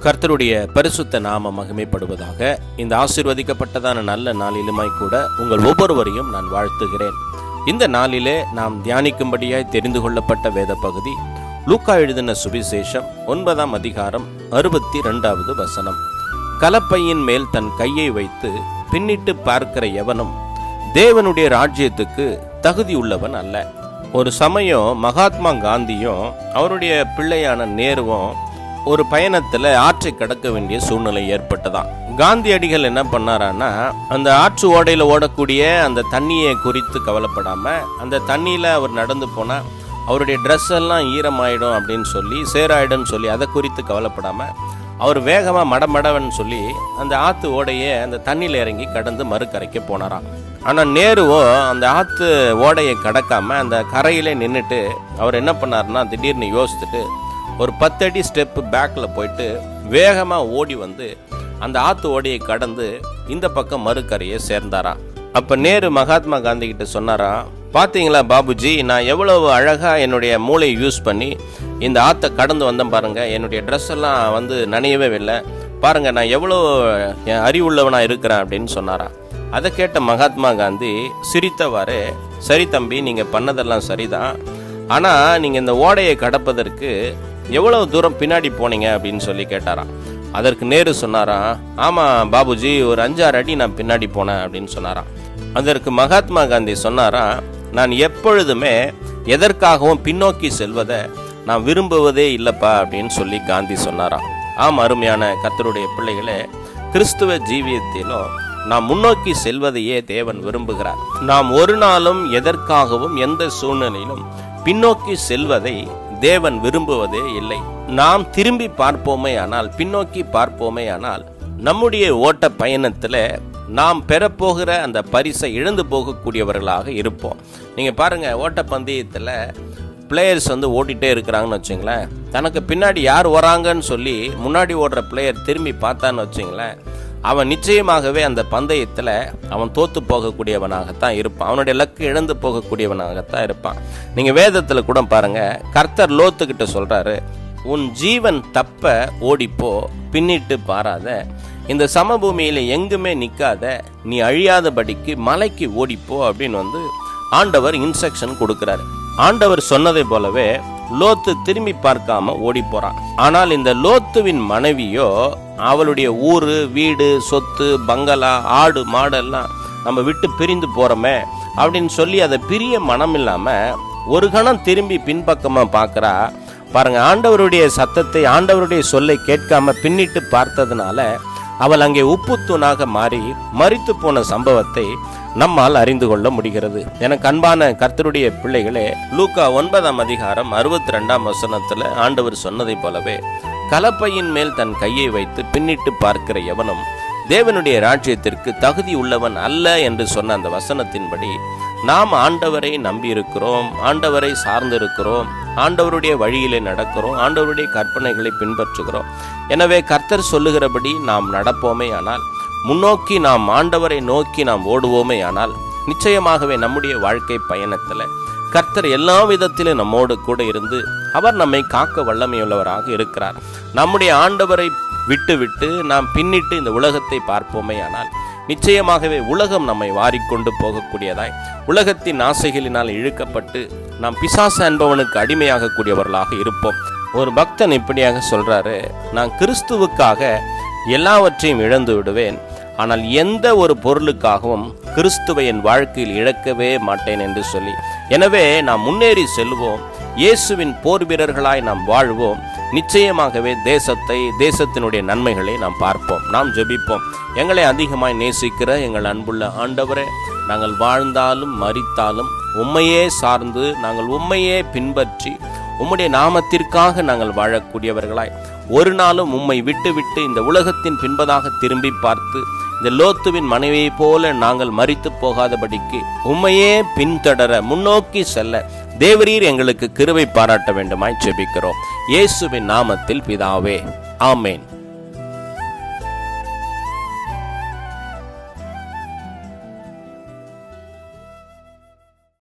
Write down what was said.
கர்த்தருடைய பரிசுத்த நாம மகிமைப்படுவதாக இந்த ஆசீர்வதிக்கப்பட்டதான நல்ல நாளிலுமாய் கூட உங்கள் ஒவ்வொருவரையும் நான் வாழ்த்துகிறேன் இந்த நாளிலே நாம் தியானிக்கும்படியாய் தெரிந்து கொள்ளப்பட்ட வேத பகுதி லூக்கா எழுதின சுவிசேஷம் ஒன்பதாம் அதிகாரம் அறுபத்தி ரெண்டாவது வசனம் கலப்பையின் மேல் தன் கையை வைத்து பின்னிட்டு பார்க்கிற எவனும் தேவனுடைய ராஜ்யத்துக்கு தகுதியுள்ளவன் அல்ல ஒரு சமயம் மகாத்மா காந்தியும் அவருடைய பிள்ளையான நேருவும் ஒரு பயணத்துல ஆற்றை கடக்க வேண்டிய சூழ்நிலை ஏற்பட்டதாம் காந்தியடிகள் என்ன பண்ணாரான்னா அந்த ஆற்று ஓடையில ஓடக்கூடிய அந்த தண்ணியை குறித்து கவலைப்படாம அந்த தண்ணியில அவர் நடந்து போனா அவருடைய ட்ரெஸ் எல்லாம் ஈரமாயிடும் அப்படின்னு சொல்லி சேராயிடும்னு சொல்லி அதை குறித்து கவலைப்படாம அவர் வேகமா மடமடவன்னு சொல்லி அந்த ஆத்து ஓடையை அந்த தண்ணியில இறங்கி கடந்து மறுக்கரைக்கு போனாராம் ஆனா நேருவோ அந்த ஆத்து ஓடையை கடக்காம அந்த கரையிலே நின்றுட்டு அவர் என்ன பண்ணாருன்னா திடீர்னு யோசிச்சுட்டு ஒரு பத்தடி ஸ்டெப்பு பேக்கில் போயிட்டு வேகமாக ஓடி வந்து அந்த ஆத்து ஓடையை கடந்து இந்த பக்கம் மறுக்கரையை சேர்ந்தாராம் அப்போ நேரு மகாத்மா காந்தி கிட்ட சொன்னாராம் பார்த்தீங்களா பாபுஜி நான் எவ்வளவு அழகாக என்னுடைய மூளையை யூஸ் பண்ணி இந்த ஆற்றை கடந்து வந்தேன் பாருங்க என்னுடைய ட்ரெஸ் எல்லாம் வந்து நனையவே இல்லை பாருங்க நான் எவ்வளோ என் அறிவுள்ளவனாக இருக்கிறேன் அப்படின்னு சொன்னாராம் அதை கேட்ட மகாத்மா காந்தி சிரித்தவாறு சரி தம்பி நீங்கள் பண்ணதெல்லாம் சரிதான் ஆனால் நீங்கள் இந்த ஓடையை கடப்பதற்கு எவ்வளவு தூரம் பின்னாடி போனீங்க அப்படின்னு சொல்லி கேட்டாராம் அதற்கு நேரு சொன்னாராம் ஆமாம் பாபுஜி ஒரு அஞ்சாறு அடி நான் பின்னாடி போனேன் அப்படின்னு சொன்னாராம் அதற்கு மகாத்மா காந்தி சொன்னாராம் நான் எப்பொழுதுமே எதற்காகவும் பின்னோக்கி செல்வதை நான் விரும்புவதே இல்லைப்பா அப்படின்னு சொல்லி காந்தி சொன்னாராம் ஆம் அருமையான கர்த்தருடைய பிள்ளைகளே கிறிஸ்துவ ஜீவியத்திலும் நாம் முன்னோக்கி செல்வதையே தேவன் விரும்புகிறார் நாம் ஒரு நாளும் எதற்காகவும் எந்த சூழ்நிலையிலும் பின்னோக்கி செல்வதை தேவன் விரும்புவதே இல்லை நாம் திரும்பி பார்ப்போமே ஆனால் பின்னோக்கி பார்ப்போமே ஆனால் நம்முடைய ஓட்ட பயணத்தில் நாம் பெறப்போகிற அந்த பரிசை இழந்து போகக்கூடியவர்களாக இருப்போம் நீங்கள் பாருங்கள் ஓட்ட பந்தயத்தில் பிளேயர்ஸ் வந்து ஓடிட்டே இருக்கிறாங்கன்னு வச்சுங்களேன் தனக்கு பின்னாடி யார் வராங்கன்னு சொல்லி முன்னாடி ஓடுற பிளேயர் திரும்பி பார்த்தான்னு வச்சுங்களேன் அவன் நிச்சயமாகவே அந்த பந்தயத்தில் அவன் தோத்து போகக்கூடியவனாகத்தான் இருப்பான் அவனுடைய லக்கு இழந்து போகக்கூடியவனாகத்தான் இருப்பான் நீங்கள் வேதத்தில் கூட பாருங்க கர்த்தர் லோத்துக்கிட்ட சொல்கிறாரு உன் ஜீவன் தப்ப ஓடிப்போ பின்னிட்டு பாராத இந்த சமபூமியில் எங்குமே நிற்காத நீ அழியாதபடிக்கு மலைக்கு ஓடிப்போ அப்படின்னு வந்து ஆண்டவர் இன்ஸ்ட்ரக்ஷன் கொடுக்குறாரு ஆண்டவர் சொன்னதை போலவே லோத்து திரும்பி பார்க்காம ஓடி போறான் ஆனால் இந்த லோத்துவின் மனைவியோ அவளுடைய ஊரு வீடு சொத்து பங்களா ஆடு மாடெல்லாம் நம்ம விட்டு பிரிந்து போறோமே அப்படின்னு சொல்லி அதை பிரிய மனம் இல்லாம ஒரு கணம் திரும்பி பின்பக்கமா பார்க்கறா பாருங்க ஆண்டவருடைய சத்தத்தை ஆண்டவருடைய சொல்லை கேட்காம பின்னிட்டு பார்த்ததுனால அவள் அங்கே உப்புத்தூணாக மாறி மறித்து போன சம்பவத்தை நம்மால் அறிந்து கொள்ள முடிகிறது எனக்கு அன்பான கர்த்தருடைய பிள்ளைகளே லூக்கா ஒன்பதாம் அதிகாரம் அறுபத்தி ரெண்டாம் வசனத்துல ஆண்டவர் சொன்னதைப் போலவே கலப்பையின் மேல் தன் கையை வைத்து பின்னிட்டு பார்க்கிற எவனும் தேவனுடைய ராஜ்யத்திற்கு தகுதி உள்ளவன் அல்ல என்று சொன்ன அந்த வசனத்தின்படி நாம் ஆண்டவரை நம்பியிருக்கிறோம் ஆண்டவரை சார்ந்திருக்கிறோம் ஆண்டவருடைய வழியிலே நடக்கிறோம் ஆண்டவருடைய கற்பனைகளை பின்பற்றுகிறோம் எனவே கர்த்தர் சொல்லுகிறபடி நாம் நடப்போமே ஆனால் முன்னோக்கி நாம் ஆண்டவரை நோக்கி நாம் ஓடுவோமே ஆனால் நிச்சயமாகவே நம்முடைய வாழ்க்கை பயணத்தில் கர்த்தர் எல்லா விதத்திலும் நம்மோடு கூட இருந்து அவர் நம்மை காக்க வல்லமையுள்ளவராக இருக்கிறார் நம்முடைய ஆண்டவரை விட்டு விட்டு நாம் பின்னிட்டு இந்த உலகத்தை பார்ப்போமே ஆனால் நிச்சயமாகவே உலகம் நம்மை வாரிக்கொண்டு போகக்கூடியதாய் உலகத்தின் ஆசைகளினால் இழுக்கப்பட்டு நாம் பிசாசு என்பவனுக்கு அடிமையாகக்கூடியவர்களாக இருப்போம் ஒரு பக்தன் இப்படியாக சொல்றாரு நான் கிறிஸ்துவுக்காக எல்லாவற்றையும் இழந்து விடுவேன் ஆனால் எந்த ஒரு பொருளுக்காகவும் கிறிஸ்துவை என் வாழ்க்கையில் இழக்கவே மாட்டேன் என்று சொல்லி எனவே நாம் முன்னேறி செல்வோம் இயேசுவின் போர் வீரர்களாய் நாம் வாழ்வோம் நிச்சயமாகவே தேசத்தை தேசத்தினுடைய நன்மைகளை நாம் பார்ப்போம் நாம் ஜெபிப்போம் எங்களை அதிகமாய் நேசிக்கிற எங்கள் அன்புள்ள ஆண்டவரே நாங்கள் வாழ்ந்தாலும் மறித்தாலும் உண்மையே சார்ந்து நாங்கள் உண்மையே பின்பற்றி உம்முடைய நாமத்திற்காக நாங்கள் வாழக்கூடியவர்களாய் ஒரு நாளும் உம்மை விட்டு விட்டு இந்த உலகத்தின் பின்பதாக திரும்பி பார்த்து இந்த லோத்துவின் மனைவியைப் போல நாங்கள் மறித்து போகாதபடிக்கு உம்மையே பின்தொடர முன்னோக்கி செல்ல தேவரீர் எங்களுக்கு கிருவை பாராட்ட வேண்டுமாய் ஜெபிக்கிறோம் இயேசுவின் நாமத்தில் பிதாவே ஆமேன்